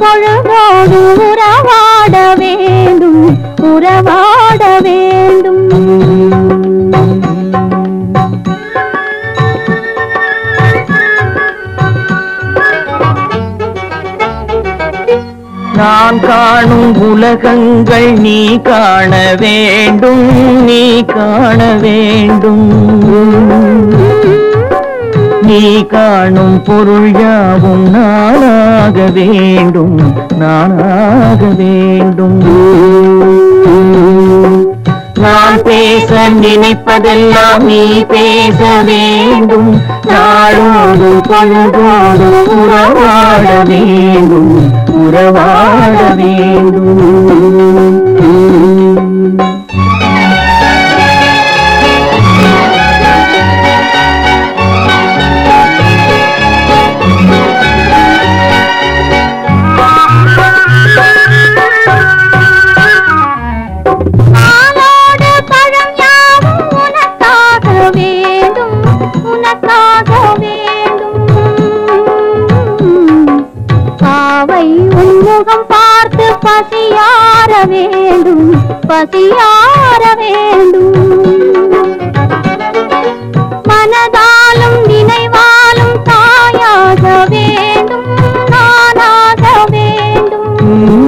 பொழுதோடு உறவாட வேண்டும் உறவாட வேண்டும் நான் காணும் உலகங்கள் நீ காண வேண்டும் நீ காண வேண்டும் நீ காணும் பொருள் யாவும் நானாக வேண்டும் நானாக வேண்டும் நான் பேச நினைப்பதெல்லாம் நீ பேச வேண்டும் நாளோடு பொழுதோடு உறவாட வேண்டும் உறவாட வேண்டும் ஆலோடு பழம் யாவும் உனக்காக வேண்டும் உனக்காக வேண்டும் பாவை உன்முகம் பார்த்து பசியார வேண்டும் பசியார வேண்டும் மனதாலும் நினைவாலும் தாயாக வேண்டும் நானாக வேண்டும்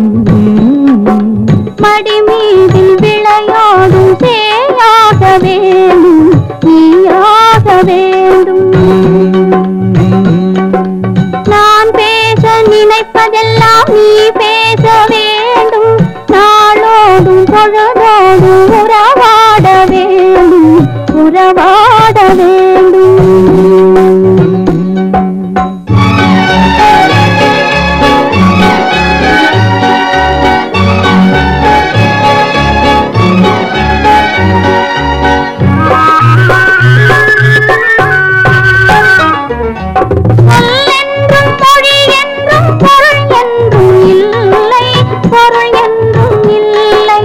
மடி மீதில் விளையாடும் சேயாக வேண்டும் நீயாக வேண்டும் நான் பேச நினைப்பதெல்லாம் நீ பேச வேண்டும் நாளோடும் பொழுதோடும் உறவாட வேண்டும் உறவாட வேண்டும் சொல்லென்றும் மொழி என்றும் பொருள் என்றும் இல்லை பொருள் என்றும் இல்லை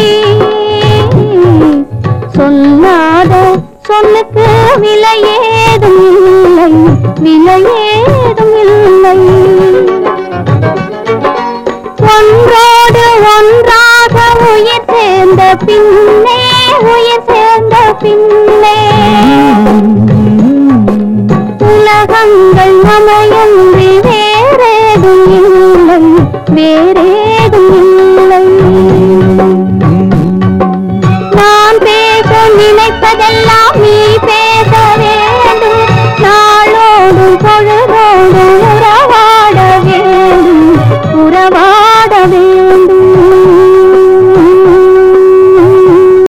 சொல்லாத சொல்லுக்கு விலை ஏதும் இல்லை விலை ஏதும் இல்லை ஒன்றோடு ஒன்றாக உயிர் சேர்ந்த பின்னே உயிர் சேர்ந்த பின்னே உலகங்கள் அமையன்றி